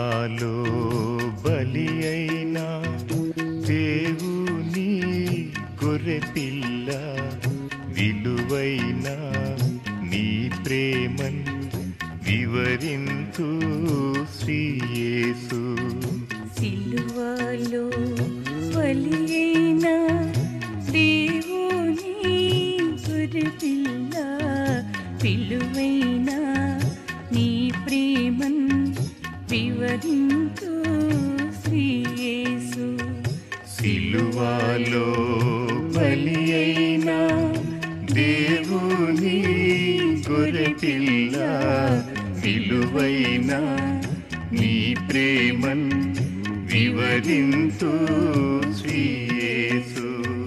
సిలువాలో బలి అయినా దేవుని గొర్రెపిల్ల విలువైన నీ ప్రేమన్ వివరింతు శ్రీయేసు సిలువలో బలియైన దేవుని గొర్రెపిల్ల విలువైన నీ ప్రేమన్ వివరింతు శ్రీయేసు సిలువాలో బలి అయినా దేవుని గొర్రెపిల్ల విలువైన నీ ప్రేమన్ వివరింతు శ్రీయేసు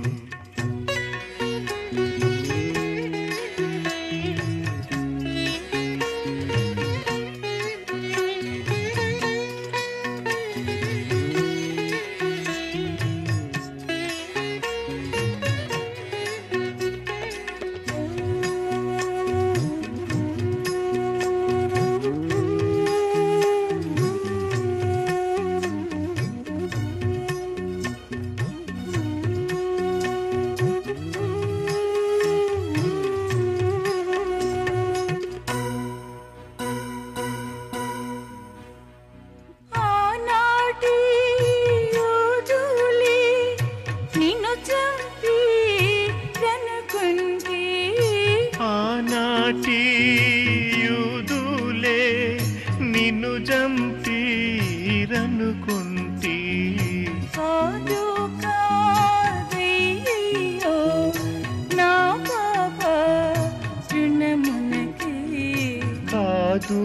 ఆనాటి యోధులే నిన్ను చంపి రనుకుంటే ఆనాటి యూదులే నిన్ను జంపీరనుకుంటీ కాదు కాదయ్యో నా పాప రుణమునకే కాదు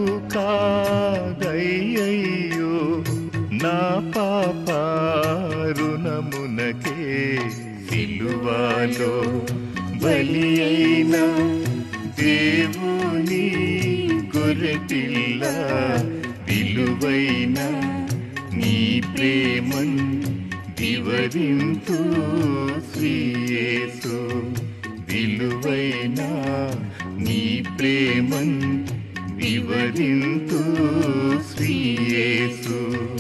కాదయ్యయ్యో నా పాప రుణమునకే సిలువాలో బలి అయిన దేవుని గొర్రెపిల్ల విలువైన నీ ప్రేమన్ వివరింతు శ్రీయేసు విలువైన నీ ప్రేమన్ వివరింతు శ్రీయేసు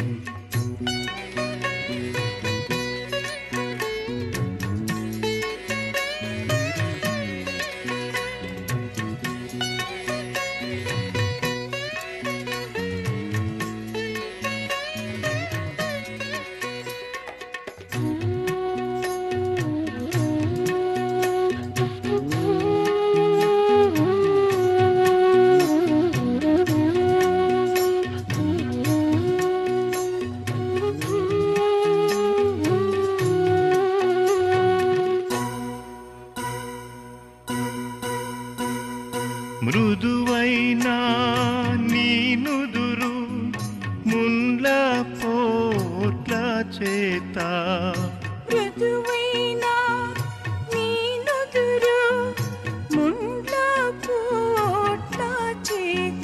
మృదువైన నీ నుదురు ముండ్ల పోట్ల చేత మృదువైన నీ నుదురు ముండ్ల పోట్ల చేత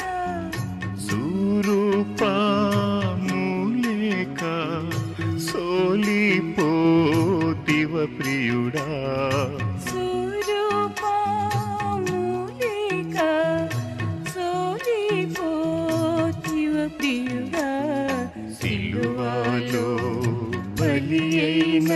సూరూపములేక సోలిపోతివ ప్రియుడా స్వరూపములేక సోలిపోతివ ప్రియుడా సిలువాలో బలి అయిన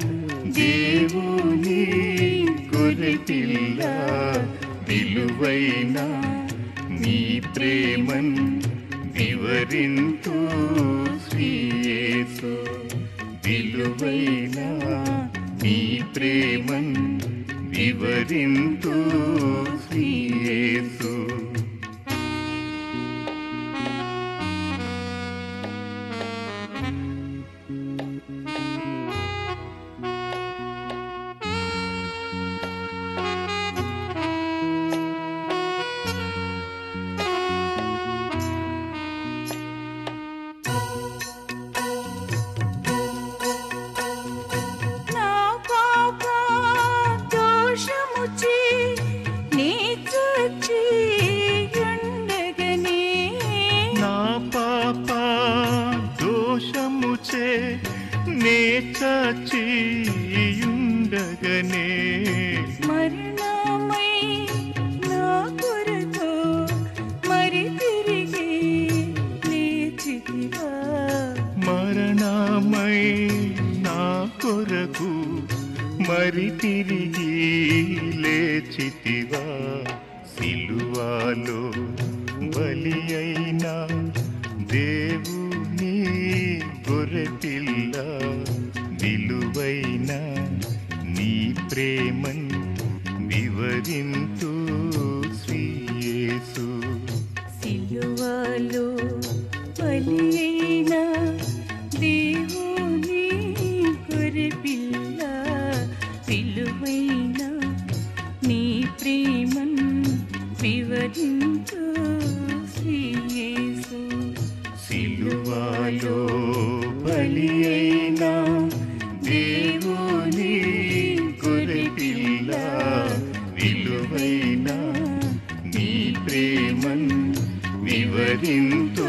దేవుని గొర్రెపిల్ల విలువైన నీ ప్రేమన్ వివరింతు శ్రీయేసు విలువైన నీ ప్రేమన్ వివరింతు శ్రీయేసు నా పాప దోషముచే నీ చచ్చి ఉండగనే నా పాప దోషముచే నే చచ్చియుండగనే మరణమై నా కొరకు మరి తిరిగి లేచితివా కొరకు మరి తిరిగి లేచితివా సిలువాలో బలి అయినా దేవుని గొర్రెపిల్ల విలువైన నీ ప్రేమన్ వివరింతు శ్రీయేసు సిలువలో బలి అయిన దేవుని గొర్రెపిల్ల విలువైన నీ ప్రేమన్ వివరించు శ్రీయేసు సిలువాలో బలి అయిన దేవుని గొర్రెపిల్ల విలువైన నీ ప్రేమన్ వివరింతు